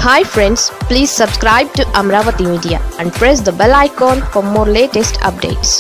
hi friends please subscribe to Amaravati media and press the bell icon for more latest updates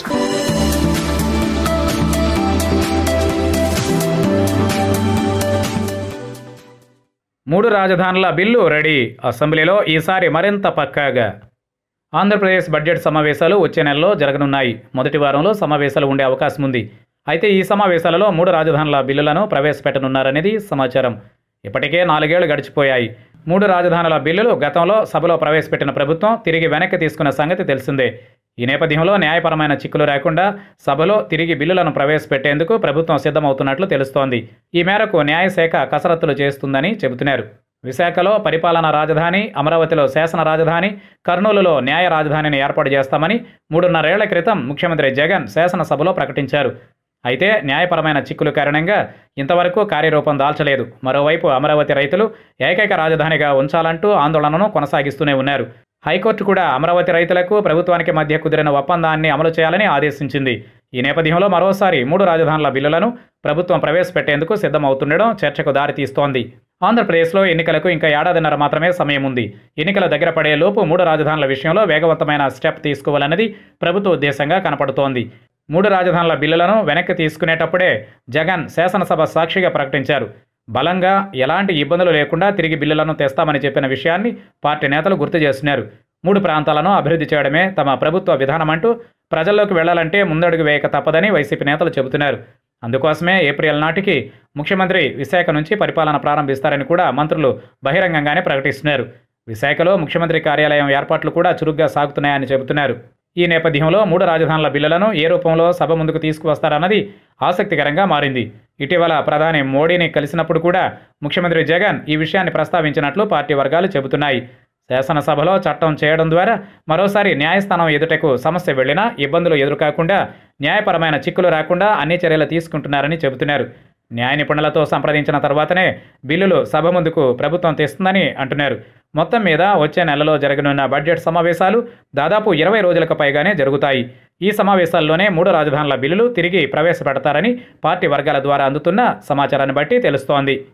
మూడు రాజధానుల bill ready అసెంబ్లీలో ఈసారి మరింత పక్కాగా ఆంధ్రప్రదేశ్ బడ్జెట్ సమావేశాలు వచ్చే నెలలో జరగనున్నాయి మొదటి వారంలో సమావేశాలు ఉండే అవకాశం ఉంది అయితే ఈ సమావేశాలలో మూడు రాజధానుల బిల్లులను ప్రవేశపెట్టనున్నారనేది సమాచారం ఇప్పటికే నాలుగేళ్లు గడిచిపోయాయి మూడు రాజధానుల బిల్లులు గతంలో సభలో ప్రవేశపెట్టిన ప్రభుత్వం తిరిగి వెనక్కి తీసుకున్న సంగతి తెలిసిందే ఈ నేపథ్యంలో న్యాయపరమైన చిక్కులు రాకుండా సభలో తిరిగి బిల్లులను ప్రవేశపెట్టేందుకు ప్రభుత్వం సిద్ధమవుతున్నట్లు తెలుస్తోంది ఈ మేరకు న్యాయశాఖ కసరత్తులు చేస్తుందని చెబుతున్నారు విశాఖలో పరిపాలనా రాజధాని అమరావతిలో శాసన రాజధాని కర్నూలులో న్యాయ రాజధానిని ఏర్పాటు చేస్తామని మూడున్నరేళ్ల క్రితం ముఖ్యమంత్రి జగన్ శాసనసభలో ప్రకటించారు అయితే న్యాయపరమైన చిక్కుల కారణంగా ఇంతవరకు కార్యరూపం దాల్చలేదు మరోవైపు అమరావతి రైతులు ఏకైక రాజధానిగా ఉంచాలంటూ ఆందోళనను కొనసాగిస్తూనే ఉన్నారు హైకోర్టు కూడా అమరావతి రైతులకు ప్రభుత్వానికి మధ్య కుదిరిన ఒప్పందాన్ని అమలు చేయాలని ఆదేశించింది ఈ నేపథ్యంలో మరోసారి మూడు రాజధానుల బిల్లులను ప్రభుత్వం ప్రవేశపెట్టేందుకు సిద్ధమవుతుండడం చర్చకు దారితీస్తోంది ఆంధ్రప్రదేశ్లో ఎన్నికలకు ఇంకా ఏడాదిన్నర మాత్రమే సమయం ఉంది ఎన్నికల దగ్గర పడే లోపు మూడు రాజధానుల విషయంలో వేగవంతమైన స్టెప్ తీసుకోవాలన్నది ప్రభుత్వ ఉద్దేశంగా కనపడుతోంది మూడు రాజధానుల బిల్లులను వెనక్కి తీసుకునేటప్పుడే జగన్ శాసనసభ సాక్షిగా ప్రకటించారు బలంగా ఎలాంటి ఇబ్బందులు లేకుండా తిరిగి బిల్లులను తెస్తామని చెప్పిన విషయాన్ని పార్టీ నేతలు గుర్తు చేస్తున్నారు మూడు ప్రాంతాలను అభివృద్ధి చేయడమే తమ ప్రభుత్వ విధానమంటూ ప్రజల్లోకి వెళ్లాలంటే ముందడుగు వేయక తప్పదని వైసీపీ నేతలు చెబుతున్నారు అందుకోసమే ఏప్రిల్ నాటికి ముఖ్యమంత్రి విశాఖ నుంచి పరిపాలన ప్రారంభిస్తారని కూడా మంత్రులు బహిరంగంగానే ప్రకటిస్తున్నారు విశాఖలో ముఖ్యమంత్రి కార్యాలయం ఏర్పాట్లు కూడా చురుగ్గా సాగుతున్నాయని చెబుతున్నారు ఈ నేపథ్యంలో మూడు రాజధానుల బిల్లులను ఏ రూపంలో సభ ముందుకు తీసుకువస్తారన్నది ఆసక్తికరంగా మారింది ఇటీవల ప్రధాని మోడీని కలిసినప్పుడు కూడా ముఖ్యమంత్రి జగన్ ఈ విషయాన్ని ప్రస్తావించినట్లు పార్టీ వర్గాలు చెబుతున్నాయి శాసనసభలో చట్టం చేయడం ద్వారా మరోసారి న్యాయస్థానం ఎదుటకు సమస్య వెళ్లినా ఇబ్బందులు ఎదురుకాకుండా న్యాయపరమైన చిక్కులు రాకుండా అన్ని చర్యలు తీసుకుంటున్నారని చెబుతున్నారు న్యాయ నిపుణులతో సంప్రదించిన తర్వాతనే బిల్లులు సభ ముందుకు ప్రభుత్వం తెస్తుందని అంటున్నారు మొత్తం మీద వచ్చే నెలలో జరగనున్న బడ్జెట్ సమావేశాలు దాదాపు ఇరవై రోజులకు పైగానే జరుగుతాయి ఈ సమావేశాల్లోనే మూడు రాజధానుల బిల్లులు తిరిగి ప్రవేశపెడతారని పార్టీ వర్గాల ద్వారా అందుతున్న సమాచారాన్ని బట్టి తెలుస్తోంది